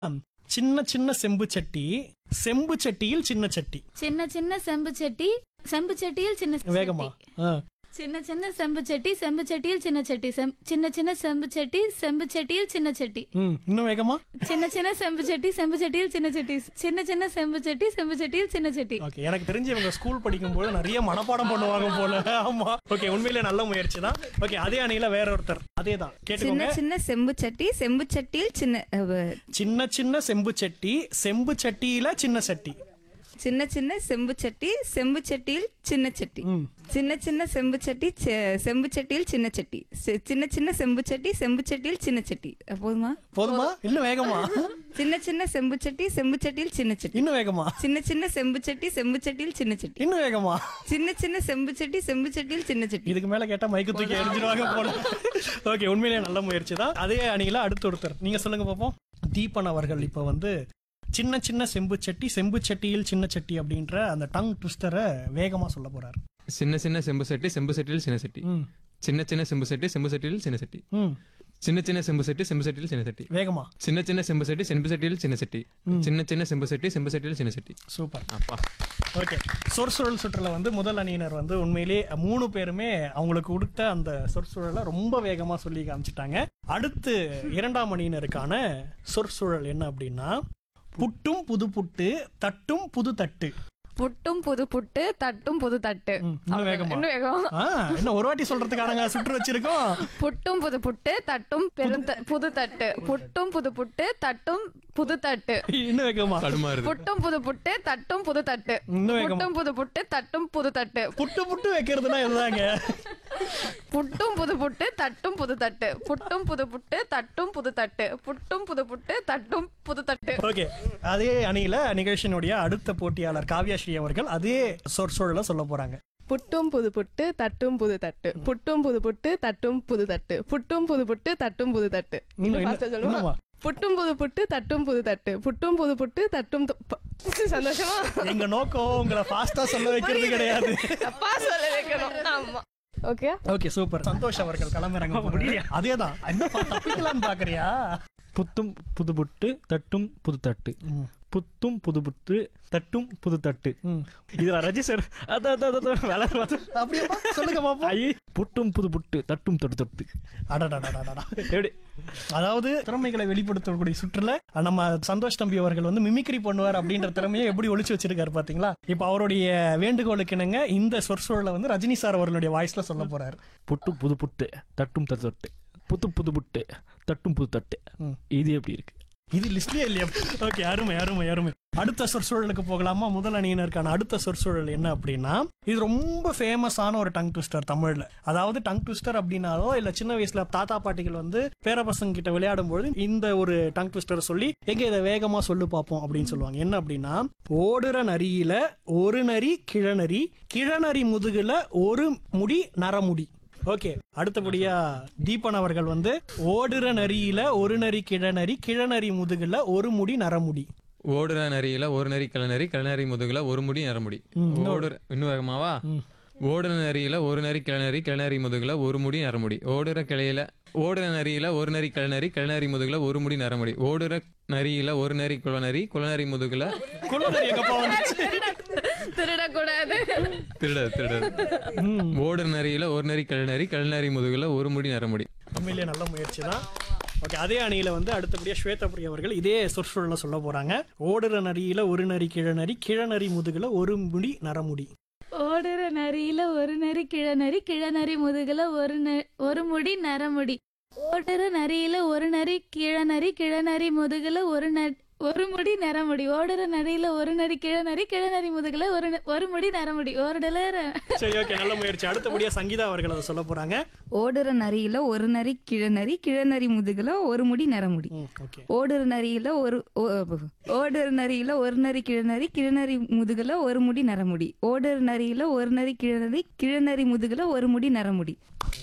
சின்ன சின்ன செம்பு சட்டி செம்பு சட்டியில் சின்ன சட்டி சின்ன சின்ன செம்பு சட்டி செம்பு சட்டியில் சின்ன சட்டி. வேகமா ஆ. சின்ன சின்ன செம்பு சட்டி செம்பு சட்டியில் சின்ன சட்டி செம்- சின்ன சின்ன செம்பு சட்டி செம்பு சட்டியில் சின்ன சட்டி ம் இன்னும் வேகமா சின்ன சின்ன செம்பு சட்டி செம்பு சட்டியில் சின்ன சட்டி சின்ன சின்ன செம்பு சட்டி செம்பு சட்டியில் சின்ன சட்டி ஓகே எனக்கு தெரிஞ்சு இவங்க ஸ்கூல் படிக்கும் போது நிறைய மனப்பாடம் பண்ணுவாங்க போல ஆமா ஓகே உண்மையிலே நல்ல முயற்சி தான் ஓகே அதே அணியில வேற ஒருத்தர் அதே தான் சின்ன கேட்டுக்கோங்க சின்ன செம்பு சட்டி செம்பு சட்டியில் சின்ன அஹ், சின்ன சின்ன செம்பு சட்டி செம்பு சட்டியில சின்ன சட்டி சின்ன சின்ன செம்பு சட்டி செம்பு சட்டியில் சின்ன சட்டி ம். சின்ன சின்ன செம்பு சட்டி செ- செம்பு சட்டியில் சின்ன சட்டி செ- சின்ன சின்ன செம்பு சட்டி செம்பு சட்டியில் சின்ன சட்டி அஹ், போதுமா போதுமா இன்னும் வேகமா சின்ன சின்ன செம்பு சட்டி செம்பு சட்டியில் சின்ன சட்டி இன்னும் வேகமா சின்ன சின்ன செம்பு சட்டி செம்பு சட்டியில் சின்ன சட்டி இன்னும் வேகமா சின்ன சின்ன செம்பு சட்டி செம்பு சட்டியில் சின்ன சட்டி இதுக்கு மேல கேட்டா மைக்கு தூக்கி எரிஞ்சிருவாங்க போல ஓகே உண்மையிலேயே நல்ல முயற்சி தான் அதே அணியில அடுத்த ஒருத்தர் நீங்க சொல்லுங்க பாப்போம் தீபன் அவர்கள் இப்ப வந்து சின்ன சின்ன செம்பு சட்டி செம்பு சட்டியில் சின்ன சட்டி அப்படின்ற அந்த டங் ட்விஸ்டரை வேகமா சொல்ல போறாரு சின்ன சின்ன செம்பு சட்டி செம்பு சட்டியில் சின்ன சட்டி ம் சின்ன சின்ன செம்பு சட்டி செம்பு சட்டியில் சின்ன சட்டி ம் சின்ன சின்ன செம்பு சட்டி செம்பு சட்டியில் சின்ன சட்டி வேகமா சின்ன சின்ன செம்பு சட்டி செம்பு சட்டியில் சின்ன சட்டி சின்ன சின்ன செம்பு சட்டி செம்பு சட்டியில் சின்ன சட்டி சூப்பர் அப்பா ஓகே சொற்சுழல் சுற்றுல வந்து முதல் அணியினர் வந்து உண்மையிலேயே மூணு பேருமே அவங்களுக்கு கொடுத்த அந்த சொற்சுழலை ரொம்ப வேகமா சொல்லி காமிச்சிட்டாங்க அடுத்து இரண்டாம் அணியினருக்கான சொற்சுழல் என்ன அப்படின்னா புட்டும் புது புட்டு தட்டும் புது தட்டு புட்டும் புது புட்டு தட்டும் புது தட்டு ம், இன்னும் வேகமா இன்னும் வேகம் ஆ என்ன ஒரு வாட்டி சொல்றதுக்கானங்க சுற்று வச்சிருக்கோம் புட்டும் புது புட்டு தட்டும் பெரும் த- புது தட்டு புட்டும் புது புட்டு தட்டும் புது தட்டு இன்னும் வேகமா தடுமாறுது புட்டும் புது புட்டு தட்டும் புது தட்டு இன்னும் வேகமா புட்டும் புது புட்டு தட்டும் புது தட்டு புட்டு புட்டு வைக்கிறதுனா இதுதாங்க புட்டும் புது புட்டு தட்டும் புது தட்டு புட்டும் புது புட்டு தட்டும் புது தட்டு புட்டும் புது புட்டு தட்டும் புது தட்டு ஓகே அதே அணியில நிகழ்ச்சியினுடைய அடுத்த போட்டியாளர் காவ்யாஸ்ரீ அவர்கள் அதே சொற்சூழலை சொல்ல போறாங்க புட்டும் புது புட்டு தட்டும் புது தட்டு புட்டும் புது புட்டு தட்டும் புது தட்டு புட்டும் புது புட்டு தட்டும் புது தட்டு இன்னும் இன்னும் இன்னும் fast ஆ சொல்லுவா? இன்னுமா? புட்டும் புது புட்டு தட்டும் புது தட்டு புட்டும் புது புட்டு தட்டும் து- ப- சந்தோஷமா எங்க நோக்கம் உங்களை ஃபாஸ்டா சொல்ல வைக்கிறது கிடையாது அப்பா சொல்ல வைக்கணும் ஆமா ஓகே ஓகே சூப்பர் சந்தோஷ் அவர்கள் கிளம்புறாங்க முடியல அதேதான் என்ன தப்பிக்கலாம்னு பாக்குறியா புத்தும் புது புட்டு தட்டும் புது தட்டு ம். புத்தும் புது புட்டு தட்டும் புது தட்டு ம். இதுல ரஜி சார் அதான் அதான், அதான் வேலை பார்த்து அப்படியேப்பா சொல்லுங்க பாப்போம் ஐயே புட்டும் புது புட்டு தட்டும் தொட்டு தொட்டு அடடடடடடா. எப்படி அதாவது திறமைகளை வெளிப்படுத்தக்கூடிய சுற்றுல நம்ம சந்தோஷ் தம்பி அவர்கள் வந்து மிமிக்ரி பண்ணுவார் அப்படின்ற திறமையை எப்படி ஒளிச்சு வச்சிருக்காரு பாத்தீங்களா இப்ப அவருடைய வேண்டுகோளுக்கு இணங்க இந்த சொற்சூழலை வந்து ரஜினி சார் அவர்களுடைய வாய்ஸ்ல சொல்ல போறாரு புட்டும் புது புட்டு தட்டும் தட்டு தொட்டு புத்து புது புட்டு தட்டும் புது தட்டு ம். இது எப்படி இருக்கு இது லிஸ்ட்லயே இல்லையா ஓகே அருமை அருமை அருமை அடுத்த சொற்சூழலுக்கு போகலாமா முதல் அணியினருக்கான அடுத்த சொற்சூழல் என்ன அப்படின்னா இது ரொம்ப ஃபேமஸான ஒரு டங் ட்விஸ்டர் தமிழ்ல அதாவது டங் ட்விஸ்டர் அப்படின்னாலோ இல்ல சின்ன வயசுல தாத்தா பாட்டிகள் வந்து பேரப்பசங்க கிட்ட விளையாடும் பொழுது இந்த ஒரு டங் ட்விஸ்டர் சொல்லி எங்க இதை வேகமா சொல்லு பார்ப்போம் அப்படின்னு சொல்லுவாங்க என்ன அப்படின்னா ஓடுற நரியில ஒரு நரி கிழநரி கிழநரி முதுகுல ஒரு முடி நரமுடி ஓகே அடுத்தபடியா தீபன் அவர்கள் வந்து ஓடுற நரியில ஒரு நரி கிழநரி கிழநரி முதுகுல ஒரு முடி நரமுடி ஓடுற நரியில ஒரு நரி கிளநரி கிளநரி முதுகுல ஒரு முடி நரமுடி ஓடுற இன்னும் வேகமாவா ஓடுற நரியில ஒரு நரி கிளநரி கிளநரி முதுகுல ஒரு முடி நரமுடி ஓடுற கிளையில ஓடுற நரியில ஒரு நரி கிளநரி கிளநரி முதுகுல ஒரு முடி நரமுடி ஓடுற நரியில ஒரு நரி குளநரி குளநரி முதுகுல குளநரி எங்கப்பா வந்துச்சு திருடக்கூடாது திருட திருட ஓடுற நரியில ஒரு நரி கிளநரி கிளநரி முதுகுல ஒரு முடி நரமுடி உண்மையிலேயே நல்ல முயற்சி தான் ஓகே அதே அணியில வந்து அடுத்தபடியா ஸ்வேதபுரி அவர்கள் இதே சொற்சூழல சொல்ல போறாங்க ஓடுற நரியில ஒரு நரி கிழநரி கிழநரி முதுகுல ஒரு முடி நரமுடி ஓடுற நரியில ஒரு நரி கிழநரி கிழநரி முதுகுல ஒரு ந- ஒரு முடி நரமுடி ஓடுற நரியில ஒரு நரி கிழநரி கிழநரி முதுகுல ஒரு ந- ஒரு முடி நரமுடி ஓடுற நரியில ஒரு நரி கிழநரி கிழநரி முதுகுல ஒரு ந- ஒரு முடி நரமுடி ஓடுல சரி ஓகே நல்ல முயற்சி அடுத்தபடியா சங்கீதா அவர்கள் அதை சொல்ல போறாங்க ஓடுற நரியில ஒரு நரி கிழநரி கிழநரி முதுகுல ஒரு முடி நரமுடி ம், ஓகே ஓடுற நரியில ஒரு ஓ- ஓடுற நரியில ஒரு நரி கிழநரி கிழநரி முதுகுல ஒரு முடி நரமுடி ஓடுற நரியில ஒரு நரி கிழநரி கிழநரி முதுகுல ஒரு முடி நரமுடி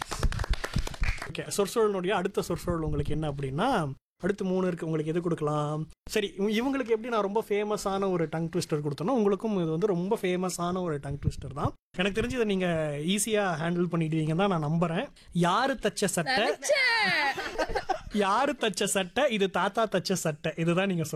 ஓகே சொற்சூழலுடைய அடுத்த சொற்சூழல் உங்களுக்கு என்ன அப்படின்னா அடுத்து மூணு இருக்கு உங்களுக்கு எது கொடுக்கலாம் சரி இவ- இவங்களுக்கு எப்படி நான் ரொம்ப ஃபேமஸான ஒரு டங் ட்விஸ்டர் கொடுத்தனோ உங்களுக்கும் இது வந்து ரொம்ப ஃபேமஸான ஒரு டங் ட்விஸ்டர் தான் எனக்கு தெரிஞ்சு இதை நீங்க ஈஸியா ஹேண்டில் பண்ணிடுவீங்கன்னு தான் நான் நம்புறேன் யாரு தச்ச சட்டை யாரு தச்ச சட்டை இது தாத்தா தச்ச சட்டை இதுதான் நீங்க